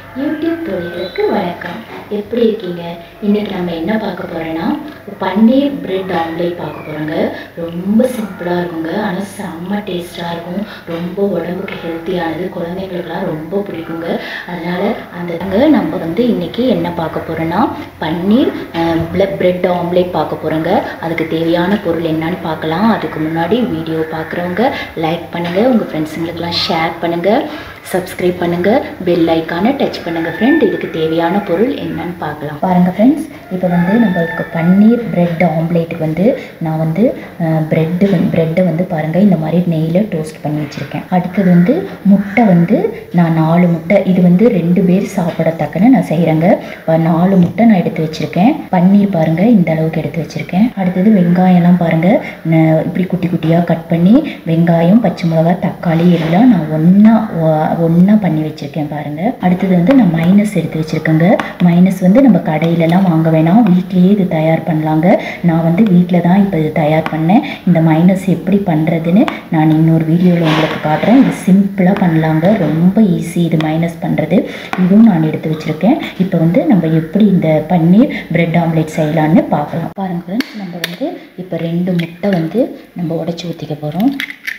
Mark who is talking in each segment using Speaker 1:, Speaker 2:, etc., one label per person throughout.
Speaker 1: YouTube தோழிகளுக்கு வணக்கம் எப்படி இருக்கீங்க இன்னைக்கு நம்ம என்ன பார்க்க போறோம்னா பன்னீர் பிரெட் ஆம்லேட் பார்க்க போறோங்க ரொம்ப சிம்பிளாக இருக்குங்க ஆனால் செம்ம டேஸ்டாக இருக்கும் ரொம்ப உடம்புக்கு ஹெல்த்தியானது குழந்தைங்களுக்குலாம் ரொம்ப பிடிக்குங்க அதனால அந்த தாங்க நம்ம வந்து இன்னைக்கு என்ன பார்க்க போறோம்னா பன்னீர் பிரெட் ஆம்லேட் பார்க்க போறோங்க அதுக்கு தேவையான பொருள் என்னன்னு பார்க்கலாம் அதுக்கு முன்னாடி வீடியோ பார்க்குறவங்க லைக் பண்ணுங்க உங்க ஃப்ரெண்ட்ஸுங்களுக்கெல்லாம் ஷேர் பண்ணுங்க சப்ஸ்கிரைப் பண்ணுங்க பெல் ஐக்கானை டச் பண்ணுங்க ஃப்ரெண்ட் இதுக்கு தேவையான பொருள் என்னன்னு பார்க்கலாம் பாருங்க ஃப்ரெண்ட்ஸ் இப்போ வந்து நம்மளுக்கு பன்னீர் பிரெட் ஆம்லேட்டுக்கு வந்து நான் வந்து பிரெட்டு வந்து பிரெட்டை வந்து பாருங்க இந்த மாதிரி நெய்யில் டோஸ்ட் பண்ணி வச்சுருக்கேன் அடுத்தது வந்து முட்டை வந்து நான் நாலு முட்டை இது வந்து ரெண்டு பேர் சாப்பிடத்தக்கன நான் செய்கிறேங்க நாலு முட்டை நான் எடுத்து வச்சுருக்கேன் பன்னீர் பாருங்க இந்த அளவுக்கு எடுத்து வச்சுருக்கேன் அடுத்தது வெங்காயம்லாம் பாருங்க நான் இப்படி குட்டி குட்டியாக கட் பண்ணி வெங்காயம் பச்சை மிளகா தக்காளி எல்லாம் நான் ஒன்றா ஒன்றா பண்ணி வச்சுருக்கேன் பாருங்க அடுத்தது வந்து நான் மைனஸ் எடுத்து வச்சுருக்கேங்க மைனஸ் வந்து நம்ம கடையிலலாம் வாங்க வேணாம் வீட்லேயே இது தயார் பண்ணலாங்க நான் வந்து வீட்டில் தான் இப்போ இது தயார் பண்ணேன் இந்த மைனஸ் எப்படி பண்ணுறதுன்னு நான் இன்னொரு வீடியோவில் உங்களுக்கு காட்டுறேன் இது சிம்பிளாக பண்ணலாங்க ரொம்ப ஈஸி இது மைனஸ் பண்ணுறது இதுவும் நான் எடுத்து வச்சுருக்கேன் இப்போ வந்து நம்ம எப்படி இந்த பன்னீர் பிரெட் ஆம்லேட் செய்யலான்னு பார்க்கலாம் பாருங்க friends, நம்ம வந்து இப்போ ரெண்டு முட்டை வந்து நம்ம உடச்சி ஊற்றிக்க போகிறோம்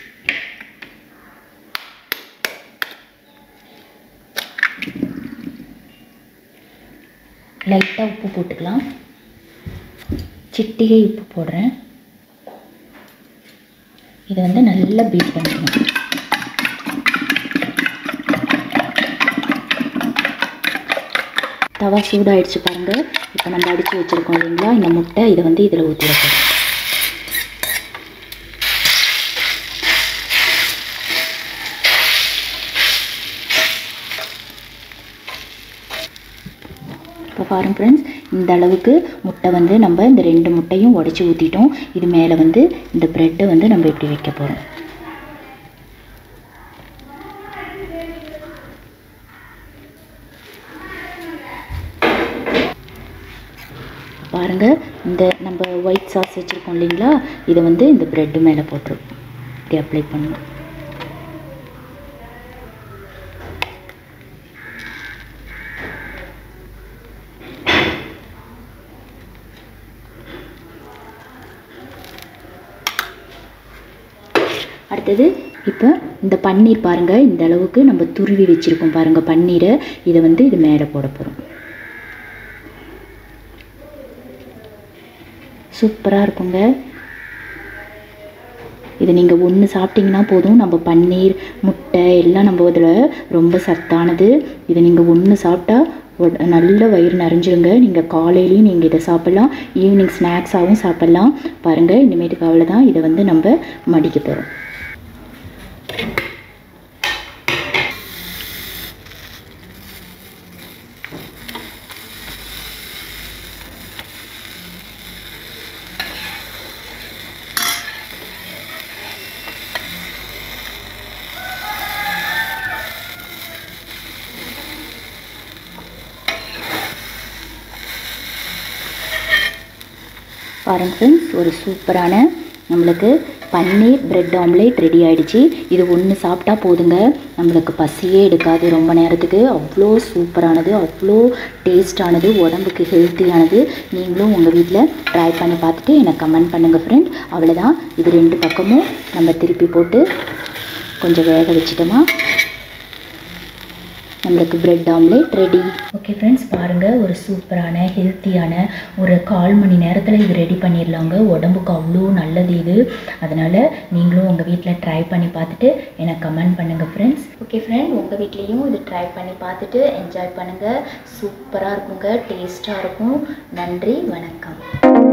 Speaker 1: லைட்டாக உப்பு போட்டுக்கலாம் சிட்டிகை உப்பு போடுறேன் இதை வந்து நல்லா பீட் பண்ணிக்கணும் தவா சூடாயிடுச்சு பாருங்க இப்போ நம்ம அடித்து வச்சுருக்கோம் இல்லைங்களா இந்த முட்டை இதை வந்து இதில் ஊற்றி வைக்கணும் இப்போ பாருங்க ஃப்ரெண்ட்ஸ் இந்த அளவுக்கு முட்டை வந்து நம்ம இந்த ரெண்டு முட்டையும் உடச்சி ஊற்றிட்டோம் இது மேலே வந்து இந்த ப்ரெட்டை வந்து நம்ம இப்படி வைக்க போகிறோம் பாருங்க இந்த நம்ம ஒயிட் சாஸ் வச்சுருக்கோம் இல்லைங்களா இதை வந்து இந்த ப்ரெட்டு மேலே போட்டுரும் இப்படி அப்ளை பண்ணணும் அடுத்தது இப்போ இந்த பன்னீர் பாருங்கள் இந்த அளவுக்கு நம்ம துருவி வச்சுருக்கோம் பாருங்கள் பன்னீரை இதை வந்து இது மேலே போட போகிறோம் சூப்பராக இருக்குங்க இது நீங்கள் ஒன்று சாப்பிட்டீங்கன்னா போதும் நம்ம பன்னீர் முட்டை எல்லாம் நம்ம இதில் ரொம்ப சத்தானது இதை நீங்கள் ஒன்று சாப்பிட்டா உட- நல்ல வயிறு நிறைஞ்சிருங்க நீங்கள் காலையிலையும் நீங்கள் இதை சாப்பிட்லாம் ஈவினிங் ஸ்நாக்ஸாகவும் சாப்பிட்லாம் பாருங்கள் இனிமேட்டுக்கு அவ்வளோதான் இதை வந்து நம்ம மடிக்க போகிறோம் பாருங்க ஃப்ரெண்ட்ஸ் ஒரு சூப்பரான நம்மளுக்கு பன்னீர் பிரெட் ஆம்லேட் ரெடி ஆயிடுச்சு இது ஒன்று சாப்பிட்டா போதுங்க நம்மளுக்கு பசியே எடுக்காது ரொம்ப நேரத்துக்கு அவ்வளோ சூப்பரானது அவ்வளோ டேஸ்டானது உடம்புக்கு ஹெல்த்தியானது நீங்களும் உங்கள் வீட்டில் ட்ரை பண்ணி பார்த்துட்டு எனக்கு கமெண்ட் பண்ணுங்கள் ஃப்ரெண்ட் அவ்வளோதான் இது ரெண்டு பக்கமும் நம்ம திருப்பி போட்டு கொஞ்சம் வேக வச்சிட்டோமா நம்மளுக்கு bread omelette ready okay friends பாருங்கள் ஒரு சூப்பரான ஹெல்த்தியான ஒரு கால் மணி நேரத்தில் இது ரெடி பண்ணிடலாங்க உடம்புக்கு அவ்வளோ நல்லது இது அதனால் நீங்களும் உங்கள் வீட்டில் ட்ரை பண்ணி பார்த்துட்டு எனக்கு கமெண்ட் பண்ணுங்கள் ஃப்ரெண்ட்ஸ் ஓகே ஃப்ரெண்ட் உங்கள் வீட்லேயும் இது ட்ரை பண்ணி பார்த்துட்டு என்ஜாய் பண்ணுங்கள் சூப்பராக இருக்குங்க டேஸ்ட்டாக இருக்கும் நன்றி வணக்கம்